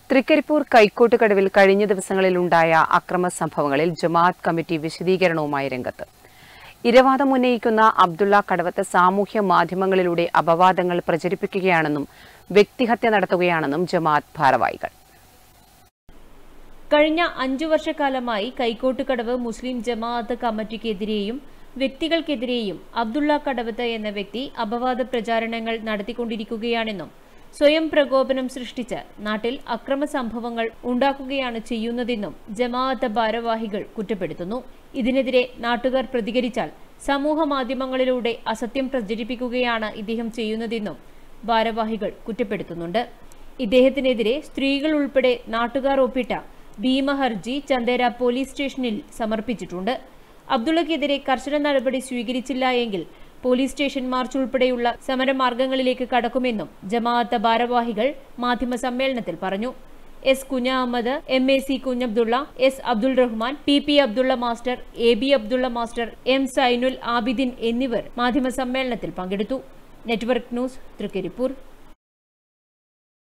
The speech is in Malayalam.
തൃക്കരിപ്പൂർ കൈക്കോട്ടുകടവിൽ കഴിഞ്ഞ ദിവസങ്ങളിലുണ്ടായ അക്രമ സംഭവങ്ങളിൽ ജമാഅത്ത് കമ്മിറ്റി വിശദീകരണവുമായി രംഗത്ത് ഇരവാദം ഉന്നയിക്കുന്ന അബ്ദുള്ള കടവത്ത് സാമൂഹ്യ മാധ്യമങ്ങളിലൂടെ അപവാദങ്ങൾ പ്രചരിപ്പിക്കുകയാണെന്നും വ്യക്തിഹത്യ നടത്തുകയാണെന്നും ജമാഅത്ത് ഭാരവാഹികൾ കഴിഞ്ഞ അഞ്ചു വർഷക്കാലമായി കൈക്കോട്ടുകടവ് മുസ്ലിം ജമാഅത്ത് കമ്മിറ്റിക്കെതിരെയും വ്യക്തികൾക്കെതിരെയും അബ്ദുള്ള കടവത്ത് എന്ന വ്യക്തി അപവാദ പ്രചാരണങ്ങൾ നടത്തിക്കൊണ്ടിരിക്കുകയാണെന്നും സ്വയം പ്രകോപനം സൃഷ്ടിച്ച് നാട്ടിൽ അക്രമ സംഭവങ്ങൾ ഉണ്ടാക്കുകയാണ് ചെയ്യുന്നതെന്നും ജമാഅത്ത് ഭാരവാഹികൾ കുറ്റപ്പെടുത്തുന്നു ഇതിനെതിരെ നാട്ടുകാർ പ്രതികരിച്ചാൽ സമൂഹ മാധ്യമങ്ങളിലൂടെ അസത്യം പ്രചരിപ്പിക്കുകയാണ് ഇദ്ദേഹം ചെയ്യുന്നതെന്നും ഭാരവാഹികൾ കുറ്റപ്പെടുത്തുന്നുണ്ട് ഇദ്ദേഹത്തിനെതിരെ സ്ത്രീകൾ ഉൾപ്പെടെ നാട്ടുകാർ ഒപ്പിട്ട ഭീമ ഹർജി ചന്ദേര പോലീസ് സ്റ്റേഷനിൽ സമർപ്പിച്ചിട്ടുണ്ട് അബ്ദുള്ളക്കെതിരെ കർശന നടപടി സ്വീകരിച്ചില്ല എങ്കിൽ പോലീസ് സ്റ്റേഷൻ മാർച്ച് ഉൾപ്പെടെയുള്ള സമരമാർഗങ്ങളിലേക്ക് കടക്കുമെന്നും ജമാഅത്ത് ഭാരവാഹികൾ മാധ്യമ സമ്മേളനത്തിൽ പറഞ്ഞു S Kunha Ahammed M A C Kunhabdulla S Abdul Rahman P P Abdulla master A B Abdulla master M Zainul Abideen എന്നിവർ മാധ്യമ സമ്മേളനത്തിൽ പങ്കെടുത്തു നെറ്റ്വർക്ക് ന്യൂസ് തൃക്കരിപ്പൂർ